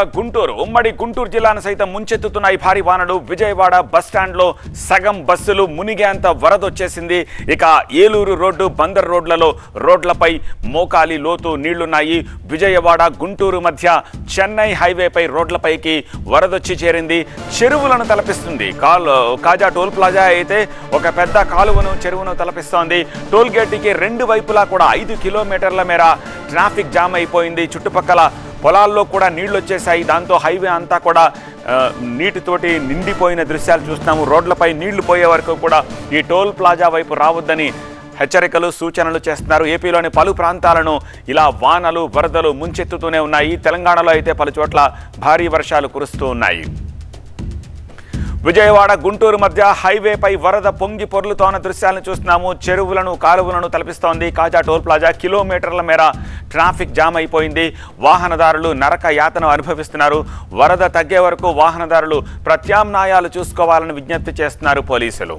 గుంటూరు ఉమ్మడి గుంటూరు జిల్లాను సైతం ముంచెత్తుతున్న ఈ భారీ వానలు విజయవాడ బస్ స్టాండ్లో సగం బస్సులు మునిగేంత వరదొచ్చేసింది ఇక ఏలూరు రోడ్డు బందర్ రోడ్లలో రోడ్లపై మోకాలి లోతు నీళ్లున్నాయి విజయవాడ గుంటూరు మధ్య చెన్నై హైవేపై రోడ్లపైకి వరదొచ్చి చేరింది చెరువులను తలపిస్తుంది కాల్ కాజా టోల్ ప్లాజా అయితే ఒక పెద్ద కాలువను చెరువును తలపిస్తోంది టోల్ గేట్కి రెండు వైపులా కూడా ఐదు కిలోమీటర్ల మేర ట్రాఫిక్ జామ్ అయిపోయింది చుట్టుపక్కల పొలాల్లో కూడా నీళ్లు వచ్చేసాయి దాంతో హైవే అంతా కూడా ఆ, నీటితోటి నిండిపోయిన దృశ్యాలు చూస్తున్నాము రోడ్లపై నీళ్లు పోయే వరకు కూడా ఈ టోల్ ప్లాజా వైపు రావద్దని హెచ్చరికలు సూచనలు చేస్తున్నారు ఏపీలోని పలు ప్రాంతాలను ఇలా వానలు వరదలు ముంచెత్తుతూనే ఉన్నాయి తెలంగాణలో అయితే పలు చోట్ల భారీ వర్షాలు కురుస్తూ ఉన్నాయి విజయవాడ గుంటూరు మధ్య హైవేపై వరద పొంగి పొర్లుతోన్న దృశ్యాలను చూస్తున్నాము చెరువులను కాలువలను తలపిస్తోంది కాజా టోల్ ప్లాజా కిలోమీటర్ల మేర ట్రాఫిక్ జామ్ అయిపోయింది వాహనదారులు నరక యాతన అనుభవిస్తున్నారు వరద తగ్గే వరకు వాహనదారులు ప్రత్యామ్నాయాలు చూసుకోవాలని విజ్ఞప్తి చేస్తున్నారు పోలీసులు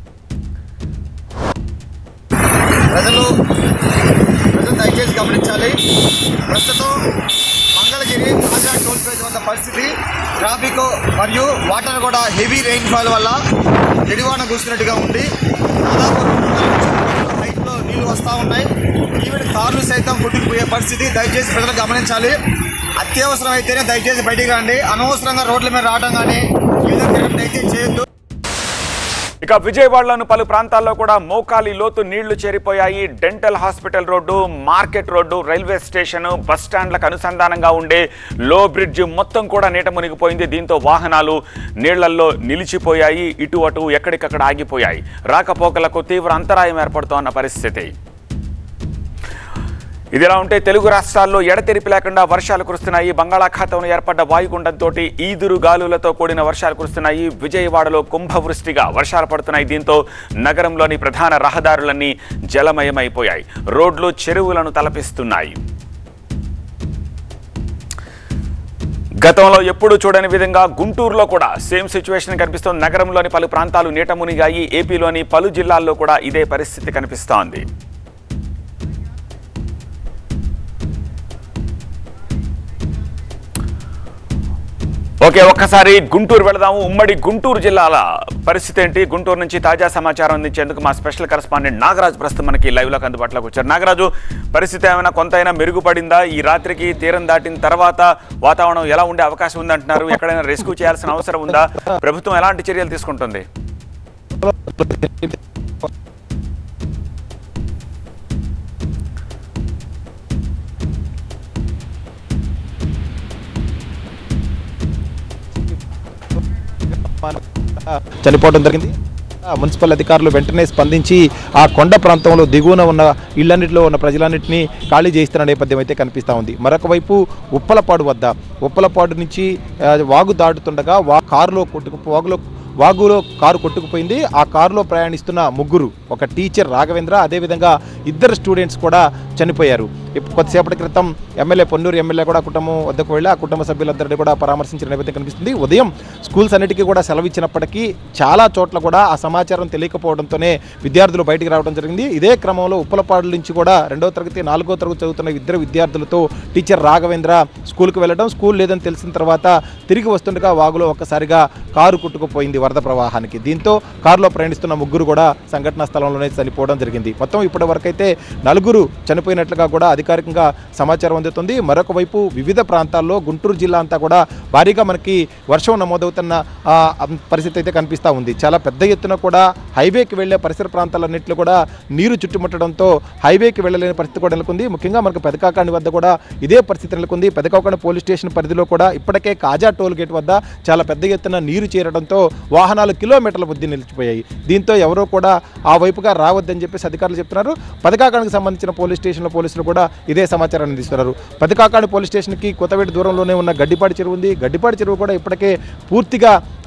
ప్రజలు ప్రజలు దయచేసి గమనించాలి ప్రస్తుతం మంగళగిరి కాజా టోల్ ప్లేస్ వద్ద పరిస్థితి ట్రాఫిక్ మరియు వాటర్ కూడా హెవీ రెయిన్ఫాల్ వల్ల ఎడివాన కూస్తున్నట్టుగా ఉంది దాదాపు హైట్లో నీళ్లు వస్తూ ఉన్నాయి ఈవెన్ కార్లు సైతం కొట్టుకుపోయే పరిస్థితి దయచేసి ప్రజలు గమనించాలి అత్యవసరం అయితేనే దయచేసి బయటికి రండి అనవసరంగా రోడ్ల మీద రావడం కానీ ఈ విధంగా తిరగడం దయచేసి చేయొద్దు ఇక విజయవాడలోని పలు ప్రాంతాల్లో కూడా మోకాలి లోతు నీళ్లు చేరిపోయాయి dental hospital road market road railway station bus స్టాండ్లకు అనుసంధానంగా ఉండే లో బ్రిడ్జ్ మొత్తం కూడా నీట మునిగిపోయింది దీంతో వాహనాలు నీళ్లల్లో నిలిచిపోయాయి ఇటు అటు ఎక్కడికక్కడ ఆగిపోయాయి రాకపోకలకు తీవ్ర అంతరాయం ఏర్పడుతోన్న పరిస్థితి ఇదిలా ఉంటే తెలుగు రాష్ట్రాల్లో ఎడతెరిపి లేకుండా వర్షాలు కురుస్తున్నాయి బంగాళాఖాతంలో ఏర్పడ్డ వాయుగుండంతో ఈదురు గాలులతో కూడిన వర్షాలు కురుస్తున్నాయి విజయవాడలో కుంభవృష్టిగా వర్షాలు పడుతున్నాయి దీంతో నగరంలోని ప్రధాన రహదారులన్నీ జలమయమైపోయాయి రోడ్లు చెరువులను తలపిస్తున్నాయి గతంలో ఎప్పుడూ చూడని విధంగా గుంటూరులో కూడా సేమ్ సిచ్యువేషన్ కనిపిస్తోంది నగరంలోని పలు ప్రాంతాలు నీట మునిగాయి ఏపీలోని పలు జిల్లాల్లో కూడా ఇదే పరిస్థితి కనిపిస్తోంది ఓకే ఒక్కసారి గుంటూరు వెళదాము ఉమ్మడి గుంటూరు జిల్లాల పరిస్థితి ఏంటి గుంటూరు నుంచి తాజా సమాచారం అందించేందుకు మా స్పెషల్ కరెస్పాండెంట్ నాగరాజ్ ప్రస్తుతం మనకి లైవ్లోకి అందుబాటులోకి వచ్చారు నాగరాజు పరిస్థితి ఏమైనా కొంతైనా మెరుగుపడిందా ఈ రాత్రికి తీరం దాటిన తర్వాత వాతావరణం ఎలా ఉండే అవకాశం ఉందంటున్నారు ఎక్కడైనా రెస్క్యూ చేయాల్సిన అవసరం ఉందా ప్రభుత్వం ఎలాంటి చర్యలు తీసుకుంటుంది చనిపోవడం జరిగింది ఆ మున్సిపల్ అధికారులు వెంటనే స్పందించి ఆ కొండ ప్రాంతంలో దిగువన ఉన్న ఇళ్లన్నింటిలో ఉన్న ప్రజలన్నింటినీ ఖాళీ చేస్తున్న నేపథ్యం అయితే కనిపిస్తూ ఉంది మరొక వైపు ఉప్పలపాడు వద్ద ఉప్పలపాడు నుంచి ఆ, వాగు దాటుతుండగా వా కారులో కొట్టుకు వాగులో వాగులో కారు కొట్టుకుపోయింది ఆ కారులో ప్రయాణిస్తున్న ముగ్గురు ఒక టీచర్ రాఘవేంద్ర అదేవిధంగా ఇద్దరు స్టూడెంట్స్ కూడా చనిపోయారు ఇప్పుడు కొద్దిసేపటి క్రితం ఎమ్మెల్యే పొన్నూరు ఎమ్మెల్యే కూడా కుటుంబం వద్దకు వెళ్ళి ఆ కుటుంబ సభ్యులందరినీ కూడా పరామర్శించిన నేపథ్యం కనిపిస్తుంది ఉదయం స్కూల్స్ అన్నిటికీ కూడా సెలవు ఇచ్చినప్పటికీ చాలా చోట్ల కూడా ఆ సమాచారం తెలియకపోవడంతోనే విద్యార్థులు బయటికి రావడం జరిగింది ఇదే క్రమంలో ఉప్పలపాడు నుంచి కూడా రెండో తరగతి నాలుగో తరగతి చదువుతున్న ఇద్దరు విద్యార్థులతో టీచర్ రాఘవేంద్ర స్కూల్కి వెళ్ళడం స్కూల్ లేదని తెలిసిన తర్వాత తిరిగి వస్తుండగా వాగులో ఒక్కసారిగా కారు కుట్టుకుపోయింది వరద ప్రవాహానికి దీంతో కారులో ప్రయాణిస్తున్న ముగ్గురు కూడా సంఘటనా స్థలంలోనే చనిపోవడం జరిగింది మొత్తం ఇప్పటి వరకైతే నలుగురు చనిపోయినట్లుగా కూడా అధికారికంగా సమాచారం అందుతుంది మరొక వైపు వివిధ ప్రాంతాల్లో గుంటూరు జిల్లా అంతా కూడా భారీగా మనకి వర్షం నమోదవుతున్న ఆ, పరిస్థితి అయితే కనిపిస్తూ ఉంది చాలా పెద్ద ఎత్తున కూడా హైవేకి వెళ్లే పరిసర ప్రాంతాలన్నింటిలో కూడా నీరు చుట్టుముట్టడంతో హైవేకి వెళ్ళలేని పరిస్థితి కూడా నెలకొంది ముఖ్యంగా మనకు పెదకాకాండి వద్ద కూడా ఇదే పరిస్థితి నెలకొంది పెదకాకాండి పోలీస్ స్టేషన్ పరిధిలో కూడా ఇప్పటికే కాజా టోల్ గేట్ వద్ద చాలా పెద్ద ఎత్తున నీరు చేరడంతో వాహనాలు కిలోమీటర్ల బుద్ధి నిలిచిపోయాయి దీంతో ఎవరో కూడా ఆ వైపుగా రావద్దని చెప్పేసి అధికారులు చెప్తున్నారు పదకాకానికి సంబంధించిన పోలీస్ స్టేషన్ల పోలీసులు కూడా ఇదే సమాచారాన్ని అందిస్తున్నారు పదకాకాని పోలీస్ స్టేషన్కి కొత్తవేటి దూరంలోనే ఉన్న గడ్డిపాడి చెరువు ఉంది గడ్డిపాడి చెరువు కూడా ఇప్పటికే పూర్తిగా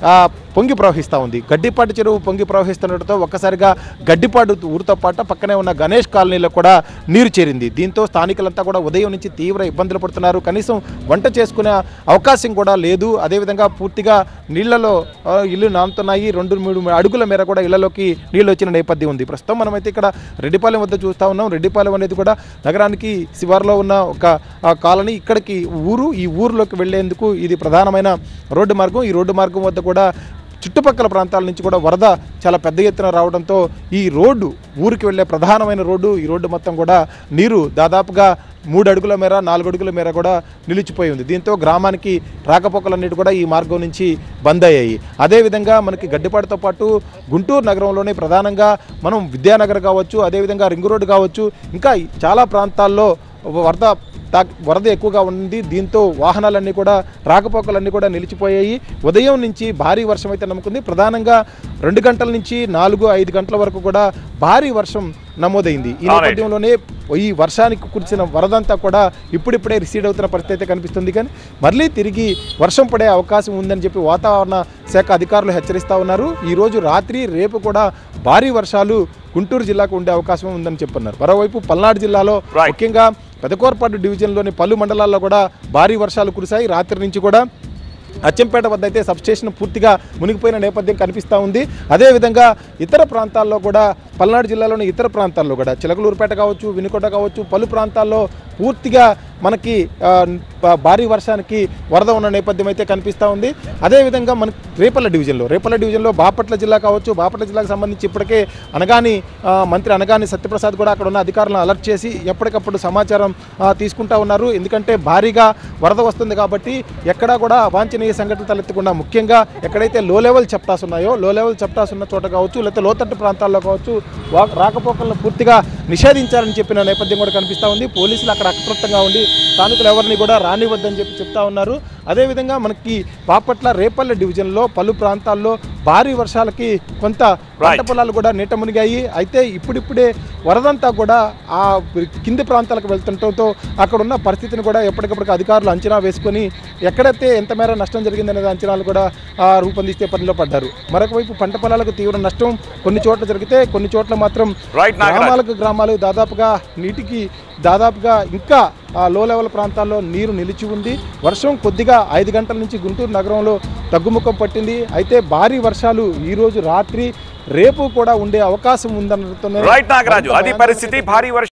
ఆ, పొంగి ప్రవహిస్తూ ఉంది గడ్డిపాటి చెరువు పొంగి ప్రవహిస్తుండటంతో ఒక్కసారిగా గడ్డిపాటు ఊరితో పాటు పక్కనే ఉన్న గణేష్ కాలనీలో కూడా నీరు చేరింది దీంతో స్థానికులంతా కూడా ఉదయం నుంచి తీవ్ర ఇబ్బందులు పడుతున్నారు కనీసం వంట చేసుకునే అవకాశం కూడా లేదు అదేవిధంగా పూర్తిగా నీళ్లలో ఆ, ఇల్లు నానుతున్నాయి రెండు మూడు అడుగుల మేర కూడా ఇళ్లలోకి నీళ్ళు వచ్చిన నేపథ్యం ఉంది ప్రస్తుతం మనమైతే ఇక్కడ రెడ్డిపాలెం వద్ద చూస్తూ ఉన్నాం రెడ్డిపాలెం అనేది కూడా నగరానికి శివారులో ఉన్న ఒక ఆ, కాలనీ ఇక్కడికి ఊరు ఈ ఊరిలోకి వెళ్లేందుకు ఇది ప్రధానమైన రోడ్డు మార్గం ఈ రోడ్డు మార్గం వద్ద కూడా చుట్టుపక్కల ప్రాంతాల నుంచి కూడా వరద చాలా పెద్ద ఎత్తున రావడంతో ఈ రోడ్డు ఊరికి వెళ్ళే ప్రధానమైన రోడ్డు ఈ రోడ్డు మొత్తం కూడా నీరు దాదాపుగా మూడు అడుగుల మేర నాలుగు అడుగుల మేర కూడా నిలిచిపోయి ఉంది దీంతో గ్రామానికి రాకపోకలన్నిటి కూడా ఈ మార్గం నుంచి బంద్ అయ్యాయి అదేవిధంగా మనకి గడ్డిపాడుతో పాటు గుంటూరు నగరంలోనే ప్రధానంగా మనం విద్యానగర్ కావచ్చు అదేవిధంగా రింగ్ రోడ్డు కావచ్చు ఇంకా చాలా ప్రాంతాల్లో వరద తా- వరద ఎక్కువగా ఉంది దీంతో వాహనాలన్నీ కూడా రాకపోకలన్నీ కూడా నిలిచిపోయాయి ఉదయం నుంచి భారీ వర్షం అయితే నమ్ముకుంది ప్రధానంగా రెండు గంటల నుంచి నాలుగు ఐదు గంటల వరకు కూడా భారీ వర్షం నమోదైంది ఈ Alright. నేపథ్యంలోనే ఈ వర్షానికి కురిసిన వరదంతా కూడా ఇప్పుడిప్పుడే రిసీడ్ అవుతున్న పరిస్థితి అయితే కనిపిస్తుంది కానీ మళ్ళీ తిరిగి వర్షం పడే అవకాశం ఉందని చెప్పి వాతావరణ శాఖ అధికారులు హెచ్చరిస్తూ ఉన్నారు ఈ రోజు రాత్రి రేపు కూడా భారీ వర్షాలు గుంటూరు జిల్లాకు ఉండే అవకాశం ఉందని చెప్పున్నారు మరోవైపు పల్నాడు జిల్లాలో Right. ముఖ్యంగా పెదకోరపాడు డివిజన్లోని పలు మండలాల్లో కూడా భారీ వర్షాలు కురిశాయి రాత్రి నుంచి కూడా అచ్చంపేట వద్ద అయితే సబ్స్టేషన్ పూర్తిగా మునిగిపోయిన నేపథ్యం కనిపిస్తూ ఉంది అదేవిధంగా ఇతర ప్రాంతాల్లో కూడా పల్నాడు జిల్లాలోని ఇతర ప్రాంతాల్లో కూడా చిలకలూరుపేట కావచ్చు వినుకొండ కావచ్చు పలు ప్రాంతాల్లో పూర్తిగా మనకి ఆ, ప- భారీ వర్షానికి వరద ఉన్న నేపథ్యం అయితే కనిపిస్తూ ఉంది అదేవిధంగా మనకి రేపల్ల డివిజన్లో రేపల్ల డివిజన్లో బాపట్ల జిల్లా కావచ్చు బాపట్ల జిల్లాకు సంబంధించి ఇప్పటికే అనగాని ఆ, మంత్రి అనగాని సత్యప్రసాద్ కూడా అక్కడ ఉన్న అధికారులను అలర్ట్ చేసి ఎప్పటికప్పుడు సమాచారం ఆ, తీసుకుంటా ఉన్నారు ఎందుకంటే భారీగా వరద వస్తుంది కాబట్టి ఎక్కడా కూడా అవాంఛనీయ సంఘటనలు తలెత్తకుండా ముఖ్యంగా ఎక్కడైతే లో లెవెల్ చెప్టాస్ ఉన్నాయో లో లెవెల్ చెప్టాస్ ఉన్న చోట కావచ్చు లేకపోతే లోతట్టు ప్రాంతాల్లో కావచ్చు వా- రాకపోకలను పూర్తిగా నిషేధించాలని చెప్పిన నేపథ్యం కూడా కనిపిస్తూ ఉంది పోలీసులు అక్కడ అప్రమత్తంగా ఉండి స్థానికులు ఎవరిని కూడా రానివద్దని చెప్పి చెప్తా ఉన్నారు అదేవిధంగా మనకి బాపట్ల రేపల్లె డివిజన్లో పలు ప్రాంతాల్లో భారీ వర్షాలకి కొంత పంట Right. పొలాలు కూడా నీట మునిగాయి అయితే ఇప్పుడిప్పుడే వరదంతా కూడా ఆ కింది ప్రాంతాలకు వెళ్తుండటంతో అక్కడ ఉన్న పరిస్థితిని కూడా ఎప్పటికప్పుడు అధికారులు అంచనా వేసుకొని ఎక్కడైతే ఎంత మేర నష్టం జరిగిందనే అంచనాలు కూడా ఆ, రూపొందిస్తే పనిలో పడ్డారు మరొక వైపు పంట పొలాలకు తీవ్ర నష్టం కొన్ని చోట్ల జరిగితే కొన్ని చోట్ల మాత్రం Right, నాగరాజ్. గ్రామాలకు గ్రామాలు దాదాపుగా నీటికి దాదాపుగా ఇంకా ఆ లో లెవెల్ ప్రాంతాల్లో నీరు నిలిచి ఉంది వర్షం కొద్దిగా ఐదు గంటల నుంచి గుంటూరు నగరంలో తగ్గుముఖం పట్టింది అయితే భారీ వర్షాలు ఈ రోజు రాత్రి రేపు కూడా ఉండే అవకాశం ఉందనడంతోనే రైట్ నాగరాజు అది మరింత పరిస్థితి భారీ వర్షం